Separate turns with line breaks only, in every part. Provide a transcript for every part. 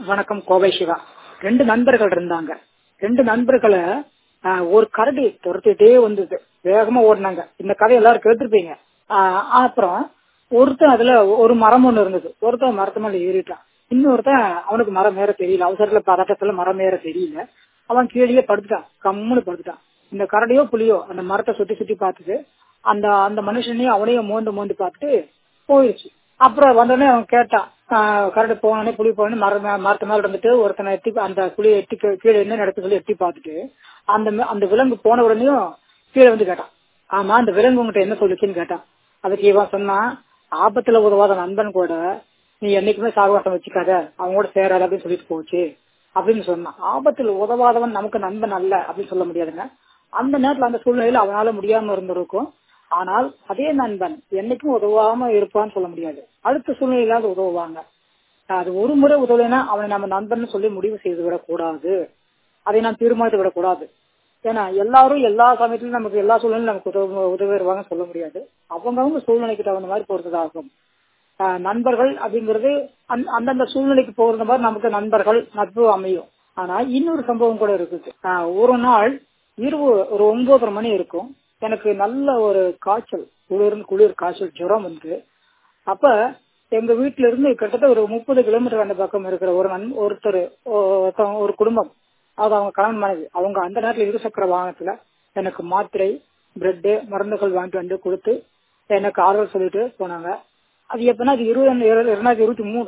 வணக்கம் கோவை சிவா ரெண்டு நண்பர்கள் இருந்தாங்க ரெண்டு நண்பர்களை ஆஹ், ஒரு கரடி துரத்திட்டே வந்தது வேகமா ஓடினாங்க இந்த கதை எல்லாரும் கேட்டிருப்பீங்க ஆஹ், அப்புறம் ஒருத்தன் அதுல ஒரு மரம் ஒண்ணு இருந்தது ஒருத்தன் மரத்து மேல ஏறிட்டான் இன்னொருத்தன் அவனுக்கு மரம் ஏற தெரியல அவசரத்துல பதட்டத்துல மரம் ஏற தெரியல அவன் கீழே படுத்துட்டான் கம்முன்னு படுத்துட்டான் இந்த கரடியோ புலியோ அந்த மரத்தை சுத்தி சுத்தி பார்த்துட்டு அந்த அந்த மனுஷனையும் அவனையும் மோந்து மோந்து பார்த்துட்டு போயிடுச்சு அப்புறம் வந்தோடனே அவன் கேட்டான் ஆஹ் கரடி போனோடனே புலி போனோடனே மர மே- மரத்து மேல இருந்துட்டு ஒருத்தனை எட்டி அந்த புலியை எட்டி கீ- கீழே என்ன நடக்கு சொல்லி எட்டி பார்த்துட்டு அந்த மே- அந்த விலங்கு போன உடனேயும் கீழே வந்து கேட்டான் ஆமா அந்த விலங்கு உங்ககிட்ட என்ன சொல்லுச்சுன்னு கேட்டான் அதுக்கு இவன் சொன்னான் ஆபத்துல உதவாத நண்பன் கூட நீ என்னைக்குமே சாகவாசம் வச்சுக்காத அவங்க கூட சேராத அப்படின்னு சொல்லிட்டு போச்சு அப்படின்னு சொன்னான் ஆபத்தில் உதவாதவன் நமக்கு நண்பன் அல்ல அப்படின்னு சொல்ல முடியாதுங்க அந்த நேரத்துல அந்த சூழ்நிலையில அவனால முடியாம இருந்திருக்கும் ஆனால் அதே நண்பன் என்னைக்கும் உதவாம இருப்பான்னு சொல்ல முடியாது அடுத்த சூழ்நிலையில அது உதவுவாங்க அது ஒரு முறை உதவலைன்னா அவனை நம்ம நண்பன் சொல்லி முடிவு செய்து விடக்கூடாது அதை நாம் தீர்மானித்து விடக்கூடாது ஏன்னா எல்லாரும் எல்லா சமயத்திலும் நமக்கு எல்லா சூழ்நிலையும் நமக்கு உதவு உதவிடுவாங்கன்னு சொல்ல முடியாது அவங்கவுங்க சூழ்நிலைக்கு தகுந்த மாதிரி பொறுத்ததாகும் ஆஹ் நண்பர்கள் அப்படிங்கிறது அந்த- அந்தந்த சூழ்நிலைக்கு போகிற மாதிரி நமக்கு நண்பர்கள் நட்பு அமையும் ஆனா இன்னொரு சம்பவம் கூட இருக்குது ஆஹ் ஒரு நாள் இரவு ஒரு ஒன்பதரை மணி இருக்கும் எனக்கு நல்ல ஒரு காய்ச்சல் குளிர் குளிர் காய்ச்சல் ஜுரம் வந்து அப்ப எங்க வீட்டுல இருந்து கிட்டத்தட்ட ஒரு முப்பது கிலோமீட்டர் அந்த பக்கம் இருக்கிற ஒரு நன் ஒருத்தர் ஒருத்தவங்க- ஒரு குடும்பம் அது அவங்க கணவன் மனைவி அவங்க அந்த நேரத்துல இருசக்கர வாகனத்துல எனக்கு மாத்திரை பிரெட் மருந்துகள் வாங்கிட்டு வந்து கொடுத்து எனக்கு ஆறுதல் சொல்லிட்டு போனாங்க அது எப்பன்னா அது இருபது இரண்டாயிரத்தி இருபத்தி மூணு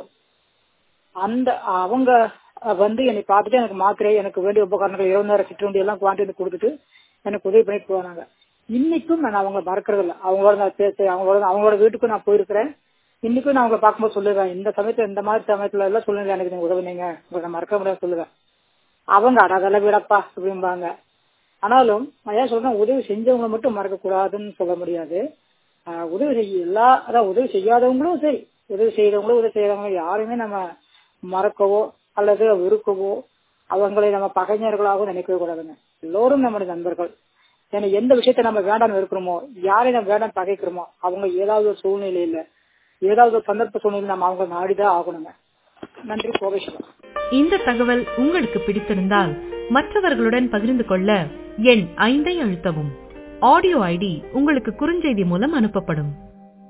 அந்த அவங்க வந்து என்னை பார்த்துட்டு எனக்கு மாத்திரை எனக்கு வேண்டிய உபகரணங்கள் இரவு நேர சிற்றுண்டி எல்லாம் வாங்கிட்டு வந்து கொடுத்துட்டு எனக்கு உதவி பண்ணிட்டு போனாங்க இன்னைக்கும் நான் அவங்கள மறக்கறது இல்ல அவங்களோட நான் பேச அவங்களோட அவங்களோட வீட்டுக்கும் நான் போயிருக்கிறேன் இன்னைக்கும் நான் அவங்கள பார்க்கும்போது சொல்லுவேன் இந்த சமயத்துல இந்த மாதிரி சமயத்துல எல்லாம் சொல்லுங்க எனக்கு நீங்க உதவுனீங்க உங்களை நான் மறக்க முடியாது சொல்லுவேன் அவங்க அட அதெல்லாம் விடப்பா அப்படிம்பாங்க ஆனாலும் நான் ஏன் சொல்றேன் உதவி செஞ்சவங்களை மட்டும் மறக்க கூடாதுன்னு சொல்ல முடியாது ஆஹ் உதவி செய்ய எல்லா அதான் உதவி செய்யாதவங்களும் சரி உதவி செய்யறவங்களும் உதவி செய்யறவங்க யாருமே நம்ம மறக்கவோ அல்லது வெறுக்கவோ அவங்களை நம்ம பகைஞர்களாகவும் நினைக்கவே கூடாதுங்க எல்லோரும் நம்முடைய நண்பர்கள் ஏன்னா எந்த விஷயத்த நம்ம வேண்டாம்னு இருக்கிறோமோ யாரை நம்ம வேண்டாம் பகைக்கிறோமோ அவங்க ஏதாவது ஒரு சூழ்நிலையில ஏதாவது ஒரு சந்தர்ப்ப சூழ்நிலையில நம்ம அவங்க நாடிதான் ஆகணுங்க நன்றி கோபேஸ்வரம்
இந்த தகவல் உங்களுக்கு பிடித்திருந்தால் மற்றவர்களுடன் பகிர்ந்து கொள்ள எண் ஐந்தை அழுத்தவும் ஆடியோ ஐடி உங்களுக்கு குறுஞ்செய்தி மூலம் அனுப்பப்படும்